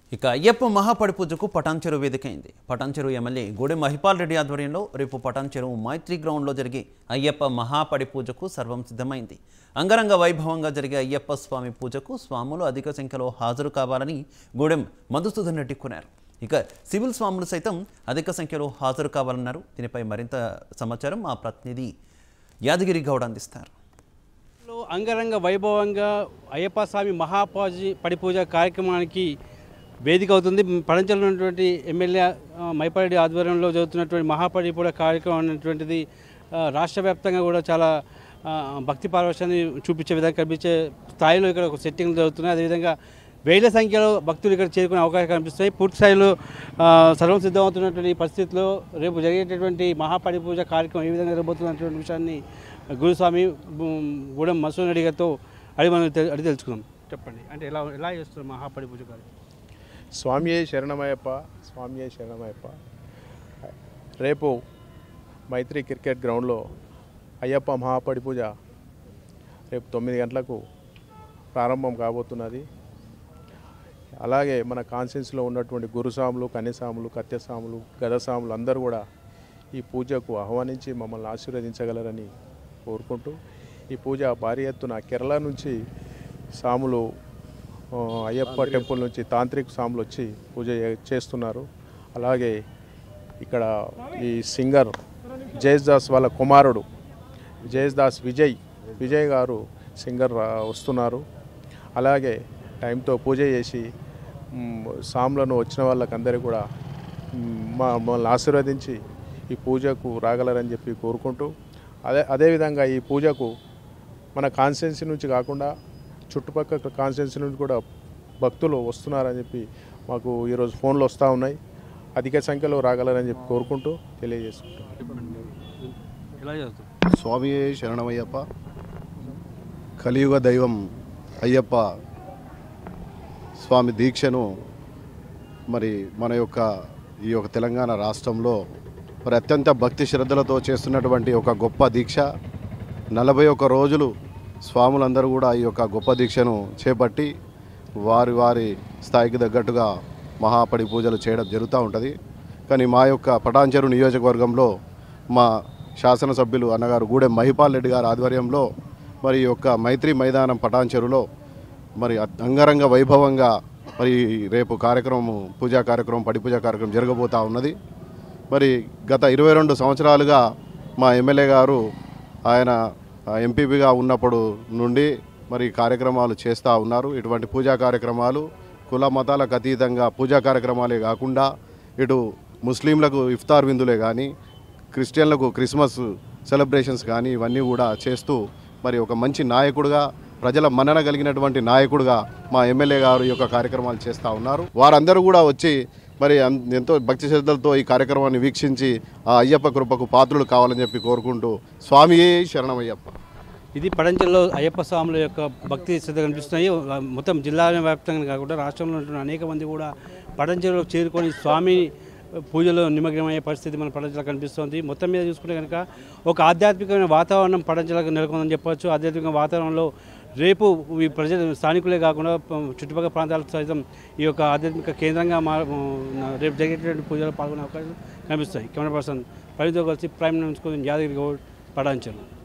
ఇక అయ్యప్ప మహాపడి పూజకు పటాన్చెరు వేదికైంది పటాన్చెరు ఎమ్మెల్యే గూడెం మహిపాల్ రెడ్డి ఆధ్వర్యంలో రేపు పటాన్చెరు మైత్రి గ్రౌండ్లో జరిగే అయ్యప్ప మహాపడి పూజకు సర్వం సిద్ధమైంది అంగరంగ వైభవంగా జరిగే అయ్యప్ప స్వామి పూజకు స్వాములు అధిక సంఖ్యలో హాజరు కావాలని గూడెం మధుసూదన్ రెడ్డి కోరారు ఇక సివిల్ స్వాములు సైతం అధిక సంఖ్యలో హాజరు కావాలన్నారు దీనిపై మరింత సమాచారం మా ప్రతినిధి యాదగిరి గౌడ్ అందిస్తారు లో అంగరంగ వైభవంగా అయ్యప్ప స్వామి మహాపాజి పడిపూజ కార్యక్రమానికి వేదిక అవుతుంది పడంచల్లో ఉన్నటువంటి ఎమ్మెల్యే ఆ, మైపారెడ్డి ఆధ్వర్యంలో జరుగుతున్నటువంటి మహాపడి పూజ కార్యక్రమం అనేటువంటిది ఆ, రాష్ట్ర వ్యాప్తంగా కూడా చాలా ఆ, భక్తి పారవశాన్ని చూపించే విధంగా కనిపించే స్థాయిలో ఇక్కడ ఒక సెట్టింగ్ జరుగుతున్నాయి అదేవిధంగా వేల సంఖ్యలో భక్తులు ఇక్కడ చేరుకునే అవకాశం కనిపిస్తాయి పూర్తి స్థాయిలో ఆ, సర్వం సిద్ధమవుతున్నటువంటి పరిస్థితిలో రేపు జరిగేటటువంటి మహాపడి పూజ కార్యక్రమం ఏ విధంగా జరగబోతున్నటువంటి విషయాన్ని గురుస్వామి బు- గూడెం మసూన్ రెడ్డి గారితో అడిగి మనం తె- అడిగి తెలుసుకుందాం చెప్పండి అంటే ఎలా ఎలా చేస్తారు మహాపడి పూజ కార్యక్రమం స్వామియే శరణమయ్యప్ప స్వామియే శరణమయ్యప్ప రేపు మైత్రి క్రికెట్ గ్రౌండ్లో అయ్యప్ప మహాపడి పూజ రేపు తొమ్మిది గంటలకు ప్రారంభం కాబోతున్నది అలాగే మన కాన్సెన్స్లో ఉన్నటువంటి గురుసాములు కన్యసాములు కత్యసాములు గదసాములు అందరూ కూడా ఈ పూజకు ఆహ్వానించి మమ్మల్ని ఆశీర్వదించగలరని కోరుకుంటూ ఈ పూజ భారీ ఎత్తున కేరళ నుంచి సాములు ఆ, అయ్యప్ప టెంపుల్ నుంచి తాంత్రిక సాములు వచ్చి పూజ చే- చేస్తున్నారు అలాగే ఇక్కడ ఈ సింగర్ జయేష్ దాస్ వాళ్ళ కుమారుడు జయేష్ దాస్ విజయ్ విజయ్ గారు సింగర్ రా- వస్తున్నారు అలాగే టైంతో పూజ చేసి మ్, సాములను వచ్చిన వాళ్ళకందరికీ కూడా మ్, మా మమ్మల్ని ఆశీర్వదించి ఈ పూజకు రాగలరని చెప్పి కోరుకుంటూ అదే అదేవిధంగా ఈ పూజకు మన కాన్స్టిట్యున్సీ నుంచి కాకుండా చుట్టుపక్కల కాన్స్టిట్యున్సీ నుంచి కూడా భక్తులు వస్తున్నారని చెప్పి మాకు ఈరోజు ఫోన్లు వస్తూ ఉన్నాయి అధిక సంఖ్యలో రాగలరని చెప్పి కోరుకుంటూ తెలియజేసుకుంటాం ఎలా చేస్తారు స్వామి శరణమయ్యప్ప కలియుగ దైవం అయ్యప్ప స్వామి దీక్షను మరి మన యొక్క ఈ యొక్క తెలంగాణ రాష్ట్రంలో మరి అత్యంత భక్తి శ్రద్ధలతో చేస్తున్నటువంటి ఒక గొప్ప దీక్ష నలభై ఒక్క రోజులు స్వాములందరూ కూడా ఈ యొక్క గొప్ప దీక్షను చేపట్టి వారి వారి స్థాయికి తగ్గట్టుగా మహాపడి పూజలు చేయడం జరుగుతూ ఉంటుంది కానీ మా యొక్క పటాన్చెరు నియోజకవర్గంలో మా శాసనసభ్యులు అన్నగారు గూడెం మహిపాల్ రెడ్డి గారి ఆధ్వర్యంలో మరి ఈ యొక్క మైత్రి మైదానం పటాన్చెరులో మరి అత్- అంగరంగ వైభవంగా మరి రేపు కార్యక్రమం పూజా కార్యక్రమం పడి పూజా కార్యక్రమం జరగబోతూ ఉన్నది మరి గత ఇరవై రెండు సంవత్సరాలుగా మా ఎమ్మెల్యే గారు ఆయన ఆ, ఎంపీపీగా ఉన్నప్పుడు నుండి మరి కార్యక్రమాలు చేస్తూ ఉన్నారు ఇటువంటి పూజా కార్యక్రమాలు కుల మతాలకు అతీతంగా పూజా కార్యక్రమాలే కాకుండా ఇటు ముస్లింలకు ఇఫ్తార్ విందులే కానీ క్రిస్టియన్లకు క్రిస్మస్ సెలబ్రేషన్స్ కానీ ఇవన్నీ కూడా చేస్తూ మరి ఒక మంచి నాయకుడుగా ప్రజల మన్నన కలిగినటువంటి నాయకుడుగా మా ఎమ్మెల్యే గారు ఈ యొక్క కార్యక్రమాలు చేస్తూ ఉన్నారు వారందరూ కూడా వచ్చి మరి అన్- ఎంతో భక్తి శ్రద్ధలతో ఈ కార్యక్రమాన్ని వీక్షించి ఆ అయ్యప్ప కృపకు పాత్రులు కావాలని చెప్పి కోరుకుంటూ స్వామియే శరణమయ్యప్ప ఇది పడంచెల్లో అయ్యప్ప స్వాముల యొక్క భక్తి శ్రద్ధ కనిపిస్తున్నాయి మొత్తం జిల్లా వ్యాప్తంగా కాకుండా రాష్ట్రంలో ఉంటున్న అనేక మంది కూడా పడంచెల్లో చేరుకొని స్వామి పూజలో నిమగ్నమయ్యే పరిస్థితి మన పడంచెల కనిపిస్తుంది మొత్తం మీద చూసుకుంటే కనుక ఒక ఆధ్యాత్మికమైన వాతావరణం పడంచెలకు నెలకొందని చెప్పొచ్చు ఆధ్యాత్మిక వాతావరణంలో రేపు ఈ ప్రజలు స్థానికులే కాకుండా ప- చుట్టుపక్కల ప్రాంతాలకు సైతం ఈ యొక్క ఆధ్యాత్మిక కేంద్రంగా మా రేపు జరిగేటువంటి పూజలో పాల్గొనే అవకాశం కనిపిస్తాయి కెమెరా పర్సన్ ప్రవీణ్తో కలిసి ప్రైమ్ నుంచి యాదగిరి గౌడ్ పడాంచలు